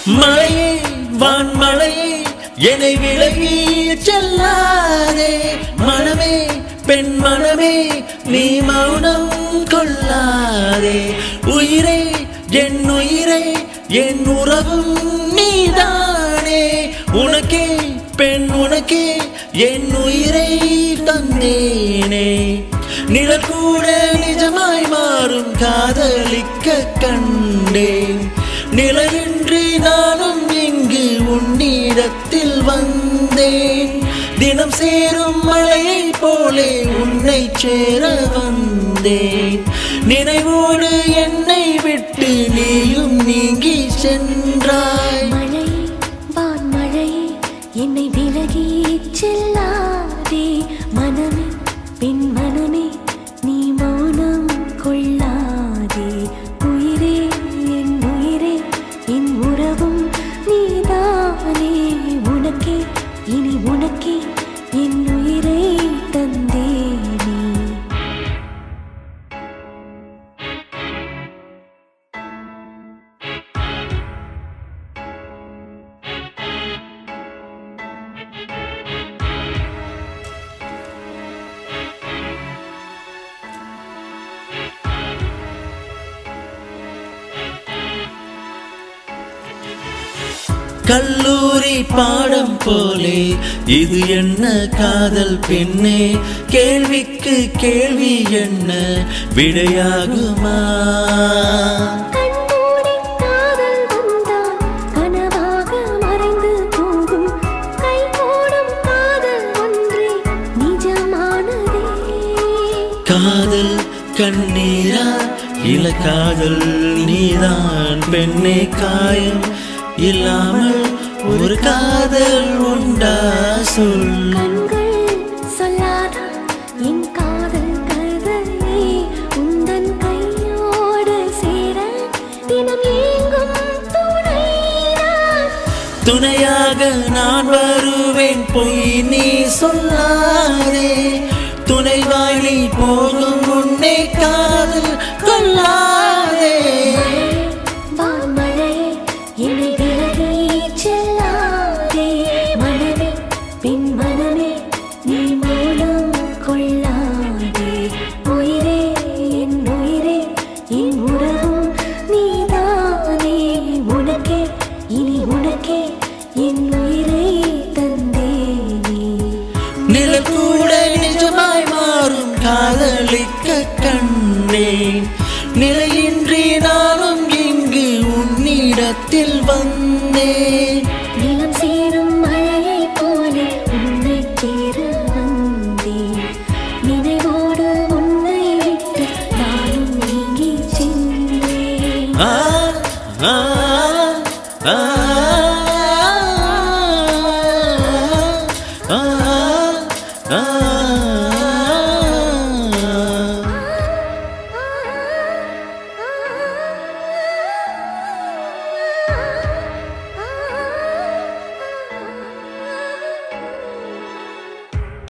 மழையே வான்மழையே என்னை விலகி செல்லாதே மனமே பெண் மனமே நீ மௌனம் கொள்ளாதே உயிரே என் உயிரே என் உறவும் நீதானே உனக்கே பெண் உனக்கே என் உயிரை தந்தேனே நிழற்கூட நிஜமாய் மாறும் காதலிக்க கண்டேன் நிலவின்றி நானும் இங்கு உன்னிடத்தில் வந்தேன் தினம் சேரும் மழையை போலே உன்னை சேர வந்தேன் நினைவோடு என்னை விட்டு நீயும் நீங்கி சென்றாய் மழை வான்மழையே என்னை விலகி செல்லாதே மனமே பின் மனமே நீ மௌனம் கொள்ளாதே உயிரே என் உயிரே என் உறவும் நீதானே உனக்கே இனி உனக்கே என் உயிரை தந்தேனே கல்லூரி பாடம் போலே இது என்ன காதல் பெண்ணே கேள்விக்கு கேள்வி என்ன விடையாகுமா கண்மூடி காதல் வந்தால் கனவாக மறைந்து போகும் கைகூடும் காதல் ஒன்றே நிஜமானதே காதல் கண்ணீரா இல காதல் நீதான் பெண்ணே காயம் இல்லாமல் ஒரு காதல் உண்டா சொல் கண்கள் சொல்லாத என் காதல் கதையை உந்தன் கையோடு சேர தினம் ஏங்கும் துணைதான் துணையாக நான் வருவேன் பொய் நீ சொல்லாதே துணைவாய் நீ போகும் முன்னே காதல் கொள்ளாதே வான்மழையே என்னை விலகி செல்லாதே மனமே பின் மனமே நீ மூலம் கொள்ளாதே உயிரே என் உயிரே என் உறவும் நீதானே உனக்கே இனி உனக்கே என் உயிரை தந்தேனே நிழல் கூட நிஜமாய் மாறும் காதலிக்க கண்டேன் நிலையின்றி நானும் இங்கு உன்னிடத்தில் வந்தேன் நிலம் சேரும் மழையை போல உன்னை சேர வந்தேன் நினைவோடு உன்னை விட்டு நானும் நீங்கி சென்றேன் ஆ ஆ ஆ ஆ ஆ ஆ